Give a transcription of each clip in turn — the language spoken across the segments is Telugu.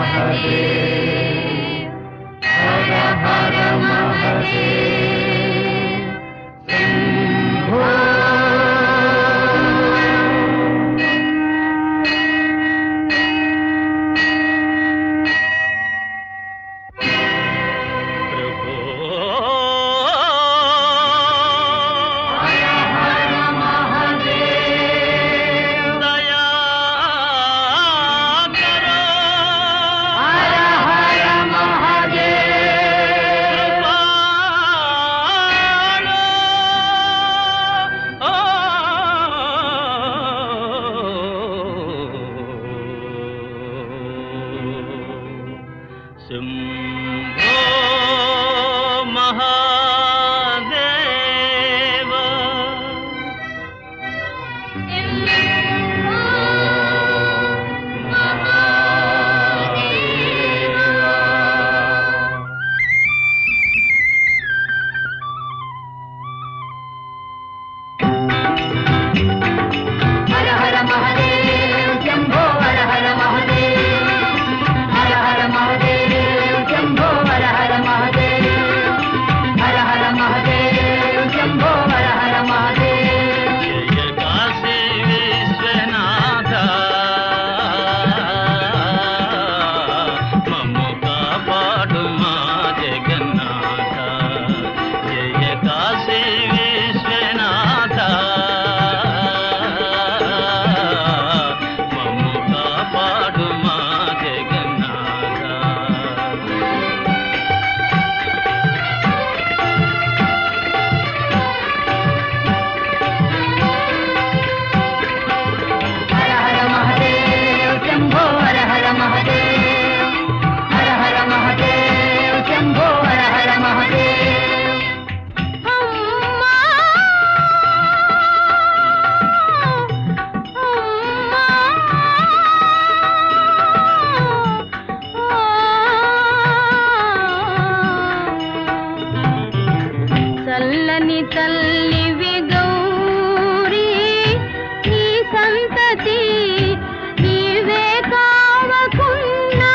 శంభో మహాదేవ హర హర మహదేవ్ శంభో హర హర మహదేవ్ హర హర మహదేవ్ శంభో హర హర మహదేవ్ హర హర మహదేవ్ శంభో హర హర మహదేవ్ జయ కాశీ విశ్వనాథ మమ్ము కాపాడు మా జగన్నాథ జయ కాశీ విశ్వనాథ మమ్ము కాపాడు మా జగన్నాథ హర హర మహదేవ్ శంభో హర హర మహదేవ్ హర హర మహదేవ్ శంభో హర హర మహదేవ్ చల్లని తల్లివి గౌరీ నీ సంతతి నీవే కావకున్నా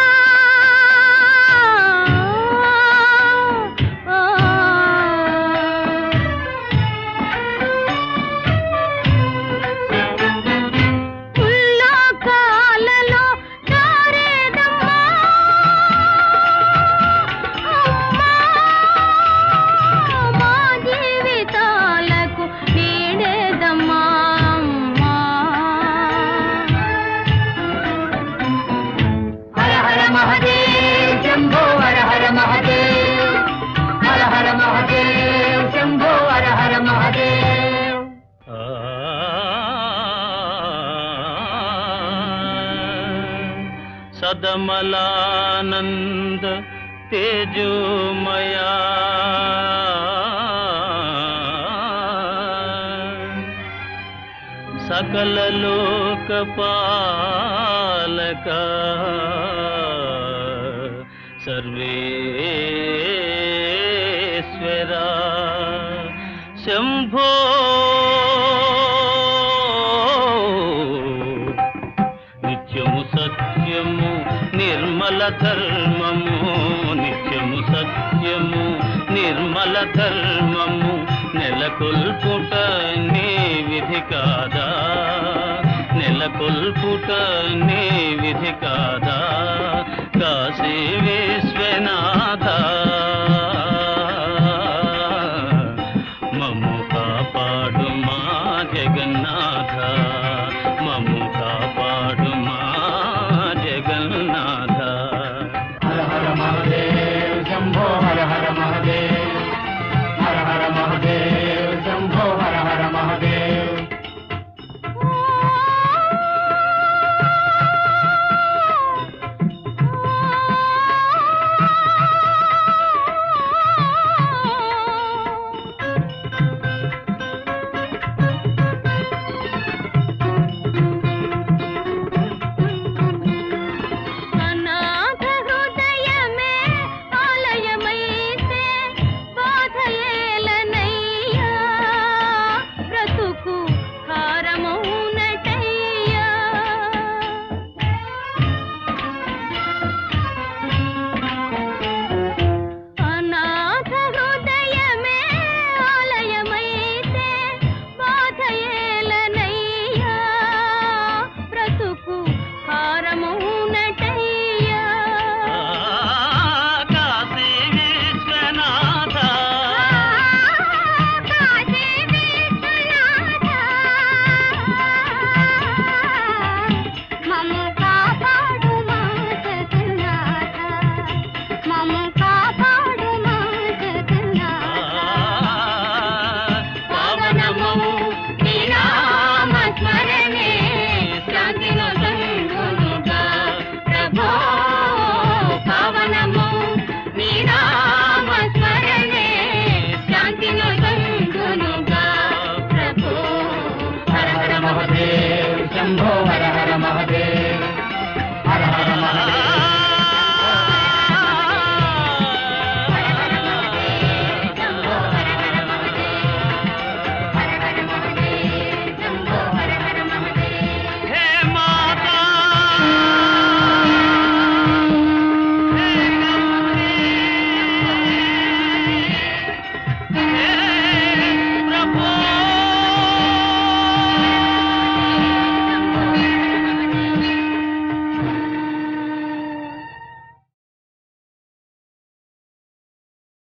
ఉల్లాకాలలో దారేదమ్మా మా జీవితాలకు నీడేదమ్మా అమ్మా. హర హర మహదేవ్ శంభో హర హర మహదేవ్ హర హర మహదేవ్ శంభో హర హర మహదేవ్ సదమలానంద తేజోమయా సకల లోక పాలక సర్వేశ్వరా శంభో నిత్యము సత్యము నిర్మల ధర్మము నిత్యము సత్యము నిర్మల ధర్మము నెలకొల్పుట నీ విధి కాదా నెలకొల్పుట నీ విధి కాదా కాశీ విశ్వనాథ మమ్ము కాపాడు మా జగన్నాథ మమ్ము కాపాడు మా జగన్నాథ హర హర మహదేవ్ శంభో హర హర మహదేవ్ హర హర మహదేవ్ శంభో హర హర మహదేవ్ ఆ శంభో